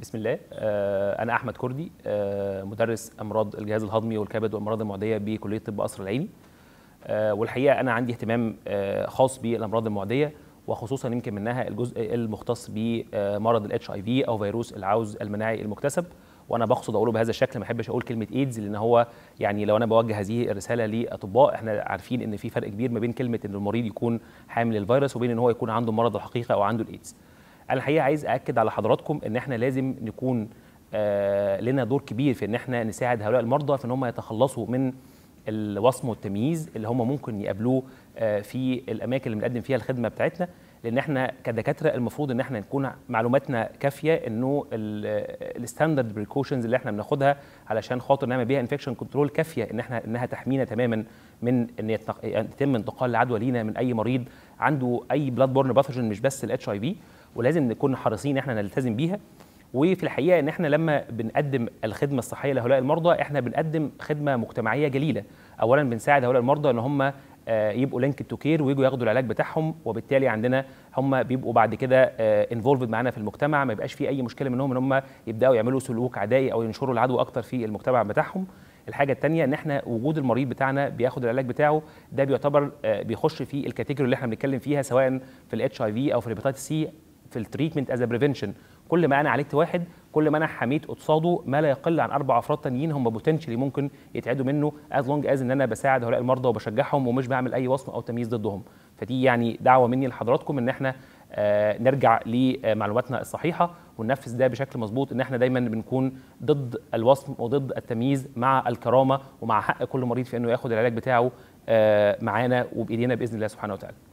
بسم الله آه، انا احمد كردي آه، مدرس امراض الجهاز الهضمي والكبد والامراض المعديه بكليه طب قصر العيني آه، والحقيقه انا عندي اهتمام آه، خاص بالامراض المعديه وخصوصا يمكن منها الجزء المختص بمرض الاتش اي في او فيروس العوز المناعي المكتسب وانا بقصد اقوله بهذا الشكل ما احبش اقول كلمه ايدز لان هو يعني لو انا بوجه هذه الرساله لاطباء احنا عارفين ان في فرق كبير ما بين كلمه ان المريض يكون حامل الفيروس وبين ان هو يكون عنده مرض الحقيقه او عنده الايدز انا الحقيقه عايز اكد على حضراتكم ان احنا لازم نكون آه لنا دور كبير في ان احنا نساعد هؤلاء المرضى في ان هم يتخلصوا من الوصم والتمييز اللي هم ممكن يقابلوه آه في الاماكن اللي بنقدم فيها الخدمه بتاعتنا لان احنا كدكاتره المفروض ان احنا نكون معلوماتنا كافيه انه الستاندرد بريكوشنز اللي احنا بناخدها علشان خاطر نعمل بيها انفكشن كنترول كافيه ان احنا انها تحمينا تماما من ان يتم انتقال العدوى لينا من اي مريض عنده اي بلاد بورن باثوجين مش بس الاتش اي في ولازم نكون حريصين احنا نلتزم بيها وفي الحقيقه ان احنا لما بنقدم الخدمه الصحيه لهؤلاء المرضى احنا بنقدم خدمه مجتمعيه جليله اولا بنساعد هؤلاء المرضى ان هم يبقوا لينك تو كير ويجوا ياخدوا العلاج بتاعهم وبالتالي عندنا هم بيبقوا بعد كده انفولفد معانا في المجتمع ما يبقاش في اي مشكله منهم ان هم يبداوا يعملوا سلوك عدائي او ينشروا العدوى اكتر في المجتمع بتاعهم الحاجه الثانيه ان احنا وجود المريض بتاعنا بياخد العلاج بتاعه ده بيعتبر بيخش في الكاتيجوري اللي احنا بنتكلم فيها سواء في الاتش اي في او في الهيباتيتس سي في التريتمنت از بريفنشن كل ما انا عالجت واحد كل ما انا حميت قصاده ما لا يقل عن اربع افراد تانيين هم بوتنشلي ممكن يتعدوا منه از لونج از ان انا بساعد هؤلاء المرضى وبشجعهم ومش بعمل اي وصم او تمييز ضدهم فدي يعني دعوه مني لحضراتكم ان احنا آه نرجع لمعلوماتنا الصحيحه وننفذ ده بشكل مظبوط ان احنا دايما بنكون ضد الوصم وضد التمييز مع الكرامه ومع حق كل مريض في انه ياخد العلاج بتاعه آه معانا وبايدينا باذن الله سبحانه وتعالى